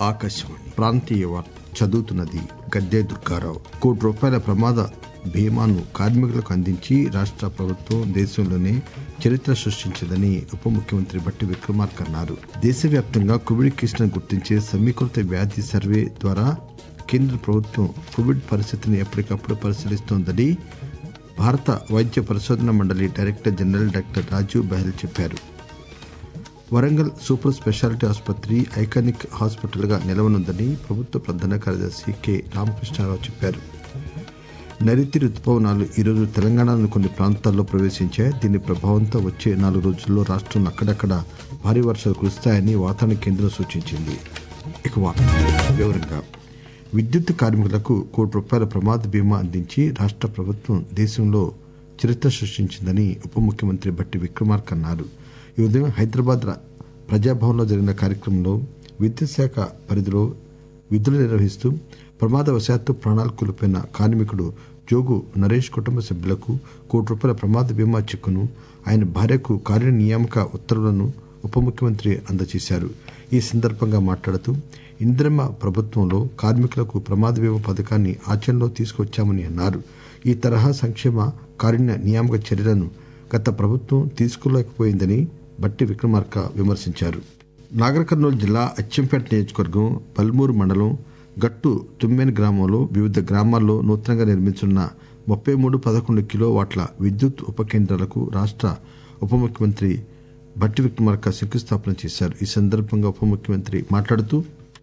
ఆకాశవాణి ప్రాంతీయ వార్త చదువుతున్నది గద్దె దుర్గారావు కోటి రూపాయల ప్రమాద బీమాను కార్మికులకు అందించి రాష్ట్ర ప్రభుత్వం దేశంలోనే చరిత్ర సృష్టించిందని ఉప ముఖ్యమంత్రి బట్టి విక్రమార్క అన్నారు దేశవ్యాప్తంగా కోవిడ్ కేసులను గుర్తించే సమీకృత వ్యాధి సర్వే ద్వారా కేంద్ర ప్రభుత్వం కోవిడ్ పరిస్థితిని ఎప్పటికప్పుడు పరిశీలిస్తోందని భారత వైద్య పరిశోధన మండలి director general doctor Rajiv Bahl చెప్పారు వరంగల్ సూపర్ స్పెషాలిటీ ఆసుపత్రి ఐకానిక్ హాస్పిటల్ గా నిలవనుందని ప్రభుత్వ ప్రధాన కార్యదర్శి కె రామకృష్ణారావు చెప్పారు నైరుతి రుతుపవనాలు ఈరోజు తెలంగాణలోని కొన్ని ప్రాంతాల్లో ప్రవేశించాయి దీని ప్రభావంతో వచ్చే నాలుగు రోజుల్లో రాష్ట్రంలో అక్కడక్కడ భారీ వర్షాలు కురుస్తాయని వాతావరణ కేంద్రం సూచించింది ఇక వార్తలు వివరంగా విద్యుత్ కార్మికులకు కోటి రూపాయల ప్రమాద బీమా అందించి రాష్ట్ర ప్రభుత్వం దేశంలో చరిత్ర సృష్టించిందని ఉప ముఖ్యమంత్రి బట్టి విక్రమార్క అన్నారు ఈ ఉదయం హైదరాబాద్ రా- ప్రజాభవన్లో జరిగిన కార్యక్రమంలో విద్యుత్ శాఖ పరిధిలో విధులు నిర్వహిస్తూ ప్రమాదవశాత్తు ప్రాణాలు కోల్పోయిన కార్మికుడు జోగు నరేష్ కుటుంబ సభ్యులకు కోటి రూపాయల ప్రమాద బీమా చెక్కును ఆయన భార్యకు కార్యనియామక ఉత్తర్వులను ఉప ముఖ్యమంత్రి అందజేశారు ఈ సందర్భంగా మాట్లాడుతూ ఇందిరమ్మ ప్రభుత్వంలో కార్మికులకు ప్రమాద బీమా పథకాన్ని ఆచరణలో తీసుకొచ్చామని అన్నారు ఈ తరహా సంక్షేమ కారుణ్య నియామక చర్యలను గత ప్రభుత్వం తీసుకోలేకపోయిందని బట్టి విక్రమార్క విమర్శించారు నాగర్ కర్నూలు జిల్లా అచ్చంపేట నియోజకవర్గం పల్మూరు మండలం గట్టు తుమ్మెన్ గ్రామంలో వివిధ గ్రామాల్లో నూతనంగా నిర్మించున్న ముప్పై మూడు పదకొండు కిలో వాట్ల విద్యుత్ ఉప కేంద్రాలకు రాష్ట ఉప ముఖ్యమంత్రి బట్టి విక్రమార్క శంకుస్థాపన చేశారు ఈ సందర్భంగా ఉప ముఖ్యమంత్రి మాట్లాడుతూ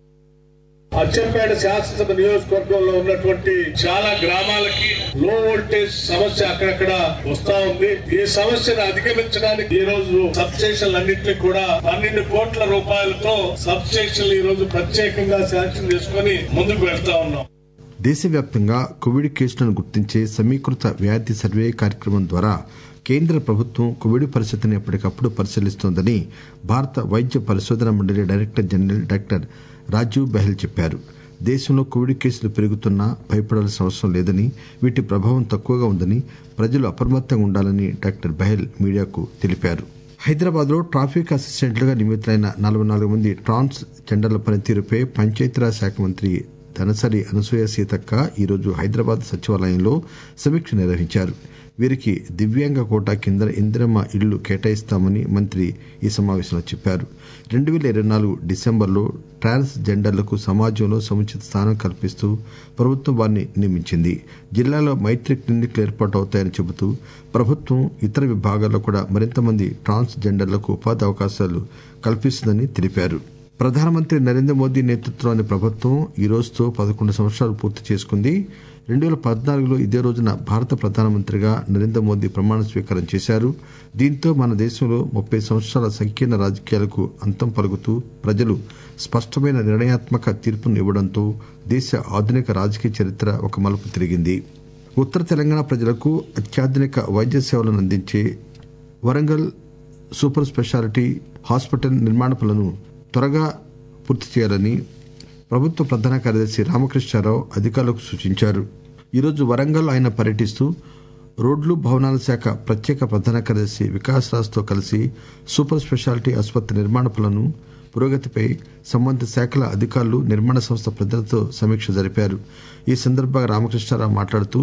అచ్చంపేట శాసనసభ నియోజకవర్గంలో ఉన్నటువంటి చాలా గ్రామాలకి లో వోల్టేజ్ సమస్య అక్కడక్కడ వస్తా ఉంది ఈ సమస్యను అధిగమించడానికి ఈ రోజు సబ్ స్టేషన్లు అన్నింటినీ కూడా పన్నెండు కోట్ల రూపాయలతో సబ్ స్టేషన్లు ఈ రోజు ప్రత్యేకంగా శాంక్షన్ చేసుకుని ముందుకు వెళ్తా ఉన్నాం దేశవ్యాప్తంగా కోవిడ్ కేసులను గుర్తించే సమీకృత వ్యాధి సర్వే కార్యక్రమం ద్వారా కేంద్ర ప్రభుత్వం కోవిడ్ పరిస్థితిని ఎప్పటికప్పుడు పరిశీలిస్తోందని భారత వైద్య పరిశోధన మండలి director general doctor Rajiv Bahl చెప్పారు దేశంలో కోవిడ్ కేసులు పెరుగుతున్నా భయపడాల్సిన అవసరం లేదని వీటి ప్రభావం తక్కువగా ఉందని ప్రజలు అప్రమత్తంగా ఉండాలని డాక్టర్ బెహల్ మీడియాకు తెలిపారు హైదరాబాద్ లో ట్రాఫిక్ అసిస్టెంట్లుగా నియమితులైన నలభై నాలుగు మంది ట్రాన్స్ జెండర్ల పనితీరుపై పంచాయతీరాజ్ శాఖ మంత్రి ధనసరి అనసూయ సీతక్క ఈరోజు హైదరాబాద్ సచివాలయంలో సమీక్ష నిర్వహించారు వీరికి దివ్యాంగ కోటా కింద ఇందిరమ్మ ఇళ్లు కేటాయిస్తామని మంత్రి ఈ సమావేశంలో చెప్పారు రెండు వేల ఇరవై నాలుగు డిసెంబర్లో ట్రాన్స్ జెండర్లకు సమాజంలో సముచిత స్థానం కల్పిస్తూ ప్రభుత్వం వారిని నియమించింది జిల్లాలో మైత్రి క్లినిక్లు ఏర్పాటు అవుతాయని చెబుతూ ప్రభుత్వం ఇతర విభాగాల్లో కూడా మరింత మంది ట్రాన్స్ జెండర్లకు ఉపాధి అవకాశాలు కల్పిస్తుందని తెలిపారు ప్రధానమంత్రి నరేంద్ర మోదీ నేతృత్వంలోని ప్రభుత్వం ఈ రోజుతో పదకొండు సంవత్సరాలు పూర్తి చేసుకుంది రెండు వేల పద్నాలుగులో ఇదే రోజున భారత ప్రధానమంత్రిగా నరేంద్ర మోదీ ప్రమాణ స్వీకారం చేశారు దీంతో మన దేశంలో ముప్పై సంవత్సరాల సంకీర్ణ రాజకీయాలకు అంతం పలుకుతూ ప్రజలు స్పష్టమైన నిర్ణయాత్మక తీర్పును ఇవ్వడంతో దేశ ఆధునిక రాజకీయ చరిత్ర ఒక మలుపు తిరిగింది ఉత్తర తెలంగాణ ప్రజలకు అత్యాధునిక వైద్య సేవలను అందించే వరంగల్ సూపర్ స్పెషాలిటీ హాస్పిటల్ నిర్మాణ పనులను త్వరగా పూర్తి చేయాలని ప్రభుత్వ ప్రధాన కార్యదర్శి రామకృష్ణారావు అధికారులకు సూచించారు ఈరోజు వరంగల్ ఆయన పర్యటిస్తూ రోడ్లు భవనాల శాఖ ప్రత్యేక ప్రధాన కార్యదర్శి వికాస్ రాజ్తో కలిసి సూపర్ స్పెషాలిటీ ఆసుపత్రి నిర్మాణ పనులను పురోగతిపై సంబంధిత శాఖల అధికారులు నిర్మాణ సంస్థ ప్రజలతో సమీక్ష జరిపారు ఈ సందర్భంగా రామకృష్ణారావు మాట్లాడుతూ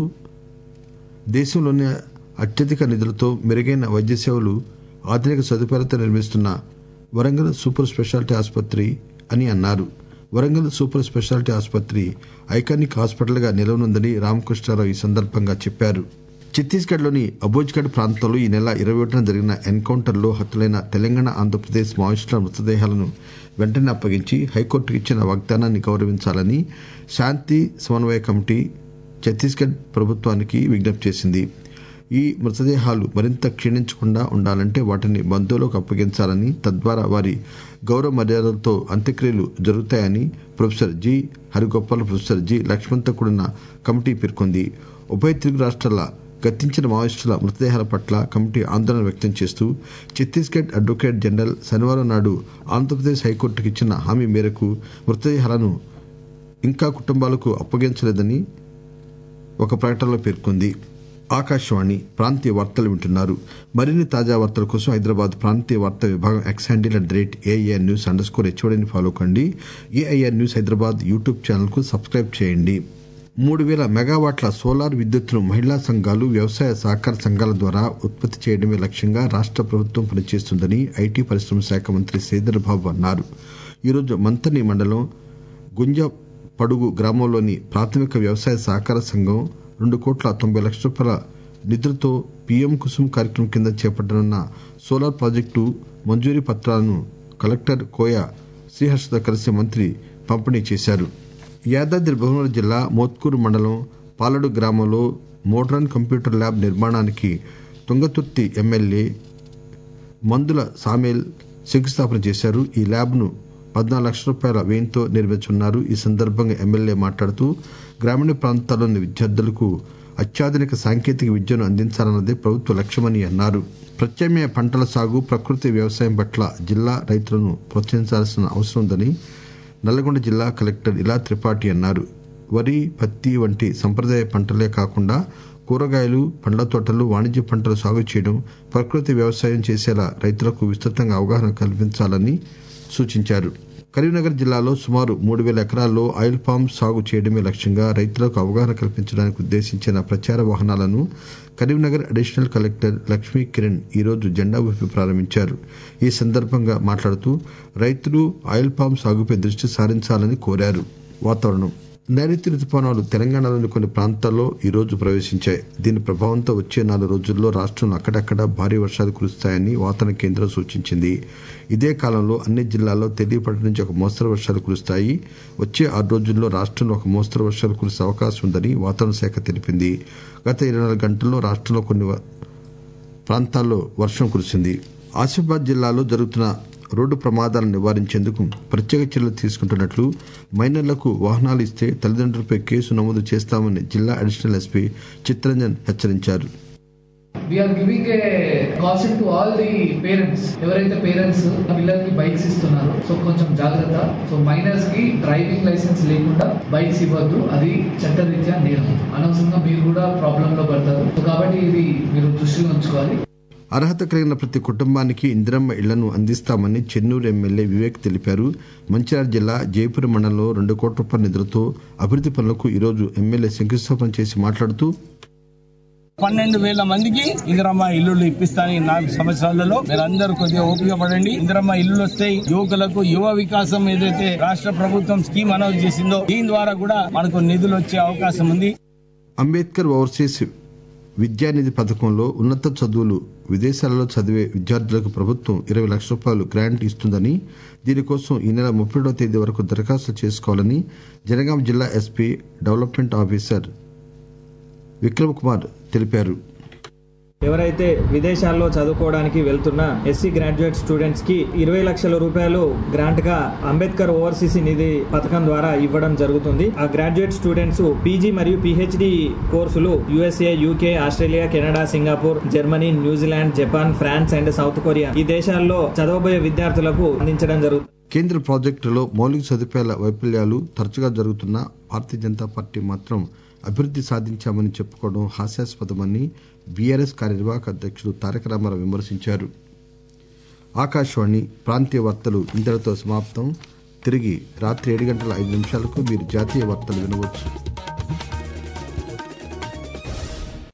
దేశంలోనే అత్యధిక నిధులతో మెరుగైన వైద్య సేవలు ఆధునిక సదుపాయాలతో నిర్మిస్తున్న వరంగల్ సూపర్ స్పెషాలిటీ ఆసుపత్రి అని అన్నారు వరంగల్ సూపర్ స్పెషాలిటీ ఆసుపత్రి ఐకానిక్ హాస్పిటల్ గా నిలవనుందని రామకృష్ణారావు ఈ సందర్భంగా చెప్పారు ఛత్తీస్గఢ్ లోని అబోజ్గఢ్ ప్రాంతంలో ఈ నెల ఇరవై ఒకటిన జరిగిన ఎన్కౌంటర్ లో హతులైన తెలంగాణ ఆంధ్రప్రదేశ్ మావోయిస్టుల మృతదేహాలను వెంటనే అప్పగించి హైకోర్టుకు ఇచ్చిన వాగ్దానాన్ని గౌరవించాలని శాంతి సమన్వయ కమిటీ ఛత్తీస్గఢ్ ప్రభుత్వానికి విజ్ఞప్తి చేసింది ఈ మృతదేహాలు మరింత క్షీణించకుండా ఉండాలంటే వాటిని బంధువులకు అప్పగించాలని తద్వారా వారి గౌరవ మర్యాదలతో అంత్యక్రియలు జరుగుతాయని professor G Harigopal professor G లక్ష్మణ్తో కూడిన కమిటీ పేర్కొంది ఉభయ తెలుగు రాష్ట్రాల గతించిన మావోయిస్టుల మృతదేహాల పట్ల కమిటీ ఆందోళన వ్యక్తం చేస్తూ ఛత్తీస్గఢ్ అడ్వకేట్ జనరల్ శనివారం నాడు ఆంధ్రప్రదేశ్ హైకోర్టుకు ఇచ్చిన హామీ మేరకు మృతదేహాలను ఇంకా కుటుంబాలకు అప్పగించలేదని ఒక ప్రకటనలో పేర్కొంది ఆకాశవాణి ప్రాంతీయ వార్తలు వింటున్నారు మరిన్ని తాజా వార్తల కోసం హైదరాబాద్ ప్రాంతీయ వార్తా విభాగం X handle at the rate AIR news underscore హెచ్ఓడిని ఫాలో కండి AIR news Hyderabad YouTube channel కు సబ్స్క్రైబ్ చేయండి మూడు వేల మెగావాట్ల సోలార్ విద్యుత్తును మహిళా సంఘాలు వ్యవసాయ సహకార సంఘాల ద్వారా ఉత్పత్తి చేయడమే లక్ష్యంగా రాష్ట ప్రభుత్వం పనిచేస్తుందని ఐటీ పరిశ్రమ శాఖ మంత్రి శ్రీధర్ బాబు అన్నారు ఈరోజు మంతని మండలం గుంజ పడుగు గ్రామంలోని ప్రాథమిక వ్యవసాయ సహకార సంఘం రెండు కోట్ల తొంభై లక్షల రూపాయల నిధులతో పీఎం కుసుమ్ కార్యక్రమం కింద చేపట్టనున్న సోలార్ ప్రాజెక్టు మంజూరీ పత్రాలను కలెక్టర్ కోయ శ్రీహర్షతో కలిసి మంత్రి పంపిణీ చేశారు యాదాద్రి భువనగిరి జిల్లా మోత్కూరు మండలం పాలడు గ్రామంలో మోడ్రన్ కంప్యూటర్ ల్యాబ్ నిర్మాణానికి తుంగతుర్తి ఎమ్మెల్యే మందుల సామేల్ శంకుస్థాపన చేశారు ఈ ల్యాబ్ ను పద్నాలుగు లక్షల రూపాయల వ్యయంతో నిర్మించనున్నారు ఈ సందర్భంగా ఎమ్మెల్యే మాట్లాడుతూ గ్రామీణ ప్రాంతాల్లోని విద్యార్థులకు అత్యాధునిక సాంకేతిక విద్యను అందించాలన్నదే ప్రభుత్వ లక్ష్యమని అన్నారు ప్రత్యామ్నాయ పంటల సాగు ప్రకృతి వ్యవసాయం పట్ల జిల్లా రైతులను ప్రోత్సహించాల్సిన అవసరం ఉందని నల్లగొండ జిల్లా కలెక్టర్ ఇలా త్రిపాఠి అన్నారు వరి పత్తి వంటి సంప్రదాయ పంటలే కాకుండా కూరగాయలు పండ్ల తోటలు వాణిజ్య పంటలు సాగు చేయడం ప్రకృతి వ్యవసాయం చేసేలా రైతులకు విస్తృతంగా అవగాహన కల్పించాలని సూచించారు కరీంనగర్ జిల్లాలో సుమారు మూడు వేల ఎకరాల్లో ఆయిల్ పామ్ సాగు చేయడమే లక్ష్యంగా రైతులకు అవగాహన కల్పించడానికి ఉద్దేశించిన ప్రచార వాహనాలను కరీంనగర్ అడిషనల్ కలెక్టర్ లక్ష్మీ కిరణ్ ఈరోజు జెండా ఊపి ప్రారంభించారు ఈ సందర్భంగా మాట్లాడుతూ రైతులు ఆయిల్ పామ్ సాగుపై దృష్టి సారించాలని కోరారు వాతావరణం నైరుతి రుతుపవనాలు తెలంగాణలోని కొన్ని ప్రాంతాల్లో ఈ రోజు ప్రవేశించాయి దీని ప్రభావంతో వచ్చే నాలుగు రోజుల్లో రాష్టంలో అక్కడక్కడ భారీ వర్షాలు కురుస్తాయని వాతావరణ కేంద్రం సూచించింది ఇదే కాలంలో అన్ని జిల్లాల్లో తేలికపాటి నుంచి ఒక మోస్తరు వర్షాలు కురుస్తాయి వచ్చే ఆరు రోజుల్లో రాష్టంలో ఒక మోస్తరు వర్షాలు కురిసే అవకాశం ఉందని వాతావరణ శాఖ తెలిపింది గత ఇరవై నాలుగు గంటల్లో రాష్టంలో కొన్ని ప్రాంతాల్లో వర్షం కురిసింది ఆసిఫాబాద్ జిల్లాలో జరుగుతున్న రోడ్డు ప్రమాదాలను నివారించేందుకు ప్రత్యేక చర్యలు తీసుకుంటున్నట్లు మైనర్లకు వాహనాలు ఇస్తే తల్లిదండ్రులపై కేసు నమోదు చేస్తామని జిల్లా అడిషనల్ ఎస్పీ చిత్తరంజన్ హెచ్చరించారు We are giving a caution to all the parents. ఎవరైతే పేరెంట్స్ పిల్లలకి బైక్స్ ఇస్తున్నారు సో కొంచెం జాగ్రత్త సో మైనర్స్ కి డ్రైవింగ్ లైసెన్స్ లేకుండా బైక్స్ ఇవ్వద్దు అది చట్టరీత్యా నేరం అనవసరంగా మీరు కూడా ప్రాబ్లం లో పడతారు సో కాబట్టి ఇది మీరు దృష్టిలో ఉంచుకోవాలి అర్హత కలిగిన ప్రతి కుటుంబానికి ఇందిరమ్మ ఇళ్లను అందిస్తామని చెన్నూరు ఎమ్మెల్యే వివేక్ తెలిపారు మంచిర్యాల జిల్లా జయపుర మండలంలో రెండు కోట్ల రూపాయల నిధులతో అభివృద్ది పనులకు ఈరోజు ఎమ్మెల్యే శంకుస్థాపన చేసి మాట్లాడుతూ పన్నెండు వేల మందికి ఇందిరమ్మ ఇల్లులు ఇప్పిస్తాను ఈ నాలుగు సంవత్సరాలలో మీరందరూ కొద్దిగా ఓపిక పడండి ఇందిరమ్మ ఇల్లులు వస్తాయి యువకులకు యువ వికాసం ఏదైతే రాష్ట్ర ప్రభుత్వం స్కీమ్ అనౌన్స్ చేసిందో దీని ద్వారా కూడా మనకు నిధులు వచ్చే అవకాశం ఉంది అంబేద్కర్ ఓవర్సీస్ విద్యానిధి పథకంలో ఉన్నత చదువులు విదేశాలలో చదివే విద్యార్థులకు ప్రభుత్వం ఇరవై లక్షల రూపాయలు గ్రాంట్ ఇస్తుందని దీనికోసం ఈ నెల ముప్పై తేదీ వరకు దరఖాస్తు చేసుకోవాలని జనగాం జిల్లా SP development officer Vikram Kumar తెలిపారు ఎవరైతే విదేశాల్లో చదువుకోవడానికి వెళ్తున్న ఎస్సీ గ్రాడ్యుయేట్ స్టూడెంట్స్ కి ఇరవై లక్షల రూపాయలు గ్రాంట్ గా అంబేద్కర్ ఓవర్సీస్ నిధి పథకం ద్వారా ఇవ్వడం జరుగుతుంది ఆ గ్రాడ్యుయేట్ స్టూడెంట్స్ పీజీ మరియు PhD courses USA UK Australia Canada Singapore Germany New Zealand Japan France and South Korea ఈ దేశాల్లో చదవబోయే విద్యార్థులకు అందించడం జరుగుతుంది కేంద్ర ప్రాజెక్టులలో మౌలిక సదుపాయాల వైఫల్యాలు తరచుగా జరుగుతున్న భారతీయ జనతా పార్టీ మాత్రం అభివృద్ది సాధించామని చెప్పుకోవడం హాస్యాస్పదమని బీఆర్ఎస్ కార్యనిర్వాహక అధ్యక్షుడు తారక రామారావు విమర్శించారు ఆకాశవాణి ప్రాంతీయ వార్తలు ఇంతటితో సమాప్తం తిరిగి రాత్రి ఏడు గంటల ఐదు నిమిషాలకు మీరు జాతీయ వార్తలు వినవచ్చు